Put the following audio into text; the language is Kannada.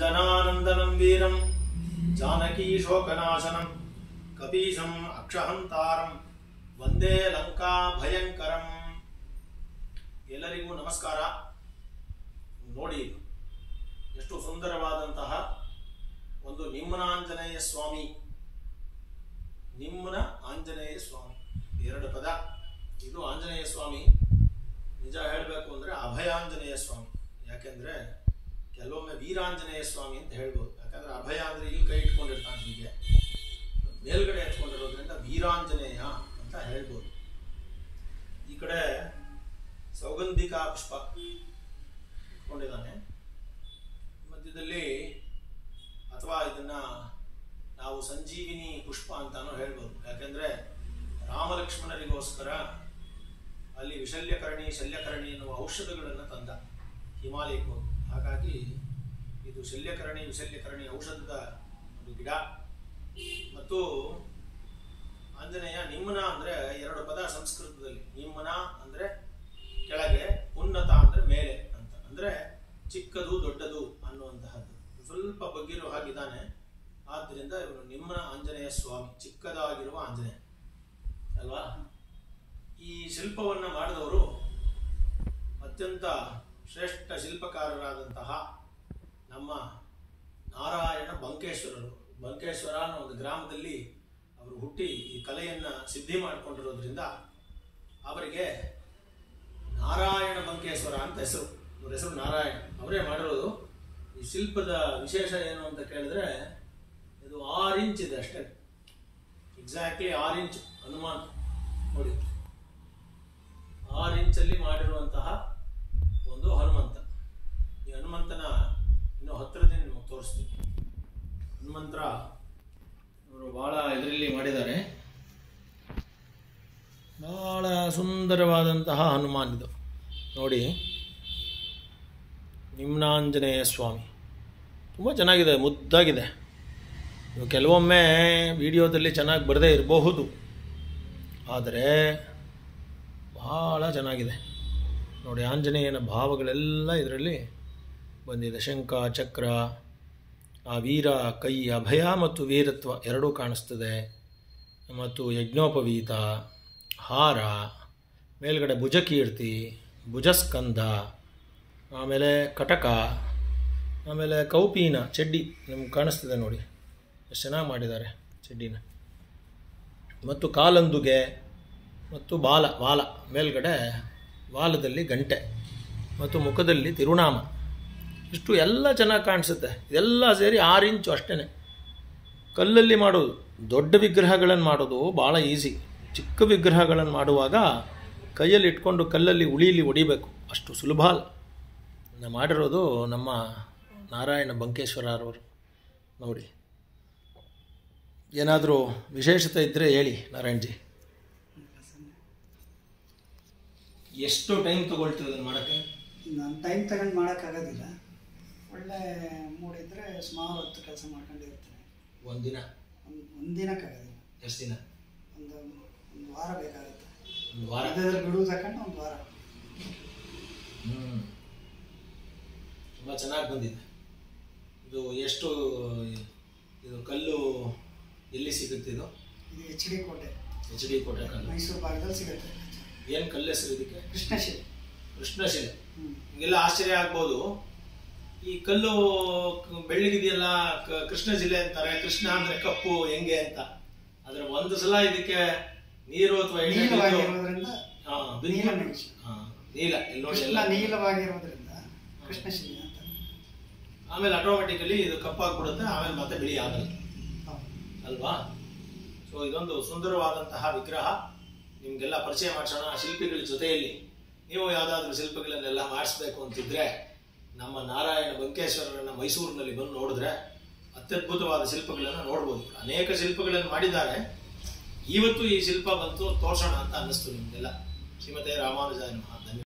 ಅಂಜನಾನಂದನಂ ವೀರಂ ಜಾನಕೀ ಶೋಕನಾಶನಂ ಕಪೀಶಂ ಅಕ್ಷಹಂತಾರಂ ವಂದೇ ಲಂಕಾ ಭಯಂಕರಂ ಎಲ್ಲರಿಗೂ ನಮಸ್ಕಾರ ನೋಡಿ ಇದು. ಎಷ್ಟು ಸುಂದರವಾದಂತಹ ಒಂದು ನಿಮ್ಮನಾಂಜನೇಯ ಸ್ವಾಮಿ ನಿಮ್ಮನ ಆಂಜನೇಯ ಸ್ವಾಮಿ ಎರಡು ಪದ ಇದು ಆಂಜನೇಯ ಸ್ವಾಮಿ ನಿಜ ಹೇಳಬೇಕು ಅಂದ್ರೆ ಅಭಯಾಂಜನೇಯ ಸ್ವಾಮಿ ಯಾಕೆಂದ್ರೆ ಕೆಲವೊಮ್ಮೆ ವೀರಾಂಜನೇಯ ಸ್ವಾಮಿ ಅಂತ ಹೇಳ್ಬೋದು ಯಾಕಂದ್ರೆ ಅಭಯ ಅಂದ್ರೆ ಇಲ್ಲಿ ಕೈ ಇಟ್ಕೊಂಡಿರ್ತಾನೆ ಹೀಗೆ ಮೇಲ್ಗಡೆ ಎತ್ಕೊಂಡಿರೋದ್ರಿಂದ ವೀರಾಂಜನೇಯ ಅಂತ ಹೇಳ್ಬೋದು ಈ ಕಡೆ ಸೌಗಂಧಿಕಾ ಪುಷ್ಪ ಇಟ್ಕೊಂಡಿದ್ದಾನೆ ಮಧ್ಯದಲ್ಲಿ ಅಥವಾ ಇದನ್ನ ನಾವು ಸಂಜೀವಿನಿ ಪುಷ್ಪ ಅಂತಾನು ಹೇಳ್ಬೋದು ಯಾಕೆಂದ್ರೆ ರಾಮಲಕ್ಷ್ಮಣರಿಗೋಸ್ಕರ ಅಲ್ಲಿ ವಿಶಲ್ಯಕರಣಿ ಶಲ್ಯಕರಣಿ ಎನ್ನುವ ಔಷಧಗಳನ್ನು ತಂದ ಹಿಮಾಲಯಕ್ಕೆ ಹೋಗಿ ಹಾಗಾಗಿ ಇದು ಶಲ್ಯಕರಣಿ ವಿಶಲ್ಯಕರಣಿ ಔಷಧದ ಒಂದು ಗಿಡ ಮತ್ತು ಆಂಜನೇಯ ನಿಮ್ಮನ ಅಂದ್ರೆ ಎರಡು ಪದ ಸಂಸ್ಕೃತದಲ್ಲಿ ನಿಮ್ಮನ ಅಂದ್ರೆ ಕೆಳಗೆ ಉನ್ನತ ಅಂದ್ರೆ ಮೇಲೆ ಅಂತ ಅಂದ್ರೆ ಚಿಕ್ಕದು ದೊಡ್ಡದು ಅನ್ನುವಂತಹದ್ದು ಸ್ವಲ್ಪ ಬಗ್ಗಿರೋ ಹಾಗಿದ್ದಾನೆ ಆದ್ದರಿಂದ ಇವನು ನಿಮ್ಮನ ಆಂಜನೇಯ ಸ್ವಾಮಿ ಚಿಕ್ಕದಾಗಿರುವ ಆಂಜನೇಯ ಅಲ್ವಾ ಈ ಶಿಲ್ಪವನ್ನ ಮಾಡಿದವರು ಅತ್ಯಂತ ಶ್ರೇಷ್ಠ ಶಿಲ್ಪಕಾರರಾದಂತಹ ನಮ್ಮ ನಾರಾಯಣ ಬಂಕೇಶ್ವರರು ಬಂಕೇಶ್ವರ ಅನ್ನೋ ಒಂದು ಗ್ರಾಮದಲ್ಲಿ ಅವರು ಹುಟ್ಟಿ ಈ ಕಲೆಯನ್ನ ಸಿದ್ಧಿ ಮಾಡಿಕೊಂಡಿರೋದ್ರಿಂದ ಅವರಿಗೆ ನಾರಾಯಣ ಬಂಕೇಶ್ವರ ಅಂತ ಹೆಸರು ಅವ್ರ ಹೆಸರು ನಾರಾಯಣ ಅವರೇ ಮಾಡಿರೋದು ಈ ಶಿಲ್ಪದ ವಿಶೇಷ ಏನು ಅಂತ ಕೇಳಿದ್ರೆ ಇದು ಆರು ಇಂಚ್ ಇದೆ ಅಷ್ಟೇ ಎಕ್ಸಾಕ್ಟ್ಲಿ ಆರು ಇಂಚ್ ಹನುಮಾನ್ ನೋಡಿ ಆರು ಇಂಚಲ್ಲಿ ಮಾಡಿರುವಂತಹ ಒಂದು ಹನುಮಂತ ಈ ಹನುಮಂತನ ಇನ್ನು ಹತ್ತಿರದಿಂದ ನಿಮಗೆ ತೋರಿಸ್ತೀನಿ ಹನುಮಂತರ ಅವರು ಬಹಳ ಇದರಲ್ಲಿ ಮಾಡಿದ್ದಾರೆ ಬಹಳ ಸುಂದರವಾದಂತಹ ಹನುಮಾನ್ ಇದು ನೋಡಿ ನಿಮ್ನಾಂಜನೇಯ ಸ್ವಾಮಿ ತುಂಬ ಚೆನ್ನಾಗಿದೆ ಮುದ್ದಾಗಿದೆ ಇವು ಕೆಲವೊಮ್ಮೆ ವಿಡಿಯೋದಲ್ಲಿ ಚೆನ್ನಾಗಿ ಬರದೇ ಇರಬಹುದು ಆದರೆ ಬಹಳ ಚೆನ್ನಾಗಿದೆ ನೋಡಿ ಆಂಜನೇಯನ ಭಾವಗಳೆಲ್ಲ ಇದರಲ್ಲಿ ಬಂದಿದೆ ಶಂಖ ಚಕ್ರ ಆ ವೀರ ಕೈ ಅಭಯ ಮತ್ತು ವೀರತ್ವ ಎರಡೂ ಕಾಣಿಸ್ತದೆ ಮತ್ತು ಯಜ್ಞೋಪವೀತ ಹಾರ ಮೇಲ್ಗಡೆ ಭುಜಕೀರ್ತಿ ಭುಜಸ್ಕಂದ ಆಮೇಲೆ ಕಟಕ ಆಮೇಲೆ ಕೌಪೀನ ಚಡ್ಡಿ ನಿಮ್ಗೆ ಕಾಣಿಸ್ತದೆ ನೋಡಿ ಎಷ್ಟು ಚೆನ್ನಾಗಿ ಮಾಡಿದ್ದಾರೆ ಚಡ್ಡಿನ ಮತ್ತು ಕಾಲಂದುಗೆ ಮತ್ತು ಬಾಲ ವಾಲ ಮೇಲ್ಗಡೆ ವಾಲದಲ್ಲಿ ಗಂಟೆ ಮತ್ತು ಮುಖದಲ್ಲಿ ತಿರುನಾಮ ಇಷ್ಟು ಎಲ್ಲ ಚೆನ್ನಾಗಿ ಕಾಣಿಸುತ್ತೆ ಇದೆಲ್ಲ ಸೇರಿ ಆರು ಇಂಚು ಅಷ್ಟೇ ಕಲ್ಲಲ್ಲಿ ಮಾಡೋದು ದೊಡ್ಡ ವಿಗ್ರಹಗಳನ್ನು ಮಾಡೋದು ಭಾಳ ಈಸಿ ಚಿಕ್ಕ ವಿಗ್ರಹಗಳನ್ನು ಮಾಡುವಾಗ ಕೈಯಲ್ಲಿ ಇಟ್ಕೊಂಡು ಕಲ್ಲಲ್ಲಿ ಉಳೀಲಿ ಹೊಡಿಬೇಕು ಅಷ್ಟು ಸುಲಭ ಅಲ್ಲ ಇದನ್ನ ಮಾಡಿರೋದು ನಮ್ಮ ನಾರಾಯಣ ಬಂಕೇಶ್ವರರವರು ನೋಡಿ ಏನಾದರೂ ವಿಶೇಷತೆ ಇದ್ದರೆ ಹೇಳಿ ನಾರಾಯಣ್ಜಿ ಎಷ್ಟು ಟೈಮ್ ತಗೊಳ್ತದೆ ಅದನ್ನು ಮಾಡೋಕ್ಕೆ ನಾನು ಟೈಮ್ ತಗೊಂಡು ಮಾಡೋಕ್ಕಾಗೋದಿಲ್ಲ ಒಳ್ಳೆ ಮೂಡಿದ್ರೆ ಸುಮಾರು ಹೊತ್ತು ಕೆಲಸ ಮಾಡ್ಕೊಂಡಿರ್ತೀನಿ ಒಂದಿನ ಒಂದು ಒಂದು ದಿನಕ್ಕಾಗೋದಿಲ್ಲ ಎಷ್ಟು ದಿನ ಒಂದು ಒಂದು ವಾರ ಬೇಕಾಗುತ್ತೆ ಒಂದು ವಾರ ವಾರದಲ್ಲಿ ಬಿಡುವು ತಗೊಂಡು ಒಂದು ವಾರ ಹ್ಞೂ ತುಂಬ ಚೆನ್ನಾಗಿ ಬಂದಿದೆ ಇದು ಎಷ್ಟು ಇದು ಕಲ್ಲು ಎಲ್ಲಿ ಸಿಗುತ್ತೆ ಇದು ಇದು H D Kote H D Kote ಕಲ್ಲು ಮೈಸೂರು ಭಾಗದಲ್ಲಿ ಸಿಗುತ್ತೆ ಏನು ಕಲ್ಲು ಹೆಸರು ಇದಕ್ಕೆ ಕೃಷ್ಣಶಿಲೆ ಕೃಷ್ಣಶಿಲೆ ಹ್ಞೂ ನಿಮಗೆಲ್ಲ ಆಶ್ಚರ್ಯ ಆಗ್ಬೋದು ಈ ಕಲ್ಲು ಕ- ಬೆಳ್ಳಗಿದೆಯಲ್ಲ ಕ- ಕೃಷ್ಣ ಜಿಲ್ಲೆ ಅಂತಾರೆ ಕೃಷ್ಣ ಅಂದ್ರೆ ಕಪ್ಪು ಹೆಂಗೆ ಅಂತ ಆದ್ರೆ ಒಂದು ಸಲ ಇದಕ್ಕೆ ನೀರು ಅಥವಾ ಎಣ್ಣೆ ಬಿದ್ದು- ನೀಲವಾಗಿರೋದ್ರಿಂದ ಹಾ, ಬಿದ್ದು- ನೀಲಮೇಘ. ಹಾ, ನೀಲ ಇಲ್ಲಿ ನೋಡಿ ಕೃಷ್ಣ ಎಲ್ಲ ನೀಲವಾಗಿರೋದ್ರಿಂದ ಕೃಷ್ಣಶಿಲೆ ಅಂತ ಆಮೇಲೆ ಆಟೋಮೆಟಿಕಲಿ ಇದು ಕಪ್ಪಾಗ್ಬಿಡುತ್ತೆ ಆಮೇಲೆ ಮತ್ತೆ ಬಿಳಿ ಆಗಲ್ಲ ಹೌದು. ಅಲ್ವಾ ಸೊ ಇದೊಂದು ಸುಂದರವಾದಂತಹ ವಿಗ್ರಹ ನಿಮ್ಗೆಲ್ಲ ಪರಿಚಯ ಮಾಡಿಸೋಣ ಶಿಲ್ಪಿಗಳ ಜೊತೆಯಲ್ಲಿ ನೀವು ಯಾವುದಾದ್ರೂ ಶಿಲ್ಪಗಳನ್ನೆಲ್ಲ ಮಾಡಿಸ್ಬೇಕು ಅಂತಿದ್ರೆ ನಮ್ಮ ನಾರಾಯಣ ಬಂಕೇಶ್ವರರನ್ನ ಮೈಸೂರಿನಲ್ಲಿ ಬಂದು ನೋಡಿದ್ರೆ ಅತ್ಯದ್ಭುತವಾದ ಶಿಲ್ಪಗಳನ್ನು ನೋಡ್ಬೋದು ಅನೇಕ ಶಿಲ್ಪಗಳನ್ನು ಮಾಡಿದ್ದಾರೆ ಇವತ್ತು ಈ ಶಿಲ್ಪ ಬಂತು ತೋರ್ಸೋಣ ಅಂತ ಅನ್ನಿಸ್ತು ನಿಮ್ಗೆಲ್ಲ ಶ್ರೀಮತಿ ರಾಮಾನುಜಾಯ ನಮಃ ಧನ್ಯವಾದ